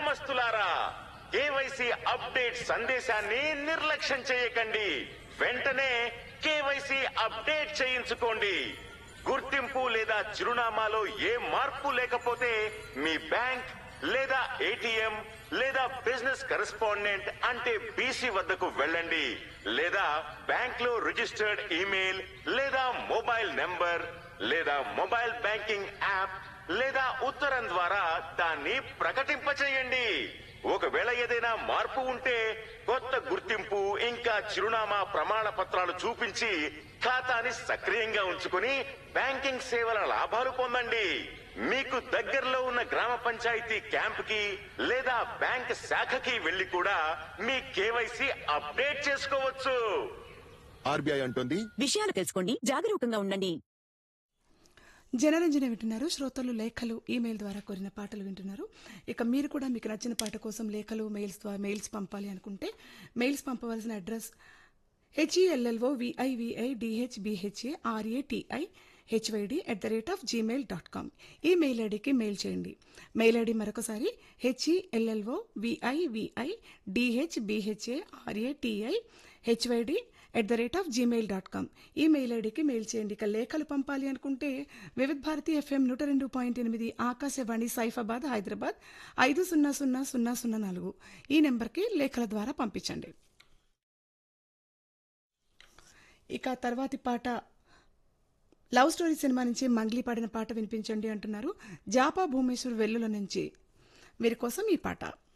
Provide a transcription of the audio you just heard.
గ్రామస్తులారా KYC update సందేశాన్ని నిర్లక్ష్యం చేయకండి వెంటనే కేవైసీ అప్డేట్ చేయించుకోండి గుర్తింపు లేదా చిరునామాలో ఏ మార్పు లేకపోతే మీ బ్యాంక్ లేదా ఏటీఎం లేదా బిజినెస్ కరెస్పాండెంట్ అంటే బీసీ వద్దకు వెళ్ళండి లేదా బ్యాంక్ లో రిజిస్టర్డ్ ఈమెయిల్ లేదా మొబైల్ నెంబర్ లేదా మొబైల్ బ్యాంకింగ్ యాప్ లేదా ఉత్తరం ద్వారా దాన్ని ప్రకటింపచేయండి ఒకవేళ ఏదైనా మార్పు ఉంటే కొత్త గుర్తింపు ఇంకా చిరునామా ప్రమాణ పత్రాలు చూపించి ఖాతాని సక్రియంగా ఉంచుకుని బ్యాంకింగ్ సేవల లాభాలు పొందండి మీకు దగ్గరలో ఉన్న గ్రామ పంచాయతీ క్యాంప్ కి లేదా బ్యాంక్ శాఖకి వెళ్లి కూడా మీ కేవైసీ అప్డేట్ చేసుకోవచ్చు ఆర్బీఐ అంటుంది విషయాలు తెలుసుకోండి జాగరూకంగా ఉండండి జనరంజన వింటున్నారు శ్రోతలు లేఖలు ఈమెయిల్ ద్వారా కోరిన పాటలు వింటున్నారు ఇక మీరు కూడా మీకు నచ్చిన పాట కోసం లేఖలు మెయిల్స్ ద్వారా మెయిల్స్ పంపాలి అనుకుంటే మెయిల్స్ పంపవలసిన address H E L L O V I V I D H B H A R A T I H Y D at the rate of Gmail dot com ఈ మెయిల్ ఐడికి మెయిల్ చేయండి మెయిల్ ఐడి మరొకసారి H E L L O V I V I D H B H A R A T I H Y D at the rate of Gmail dot com ఈ mail ఐడికి mail చేయండి ఇక లేఖలు పంపాలి అనుకుంటే వివిధ భారతి ఎఫ్ఎం నూట రెండు పాయింట్ ఎనిమిది ఆకాశవాణి సైఫాబాద్ హైదరాబాద్ ఐదు సున్నా సున్నా సున్నా సున్నా నాలుగు ఈ నెంబర్కి లేఖల ద్వారా పంపించండి ఇక తర్వాతి పాట లవ్ స్టోరీ సినిమా నుంచి మంగ్లీ పాడిన పాట వినిపించండి అంటున్నారు జాపా భూమేశ్వర్ వెల్లుల నుంచి వీరి కోసం ఈ పాట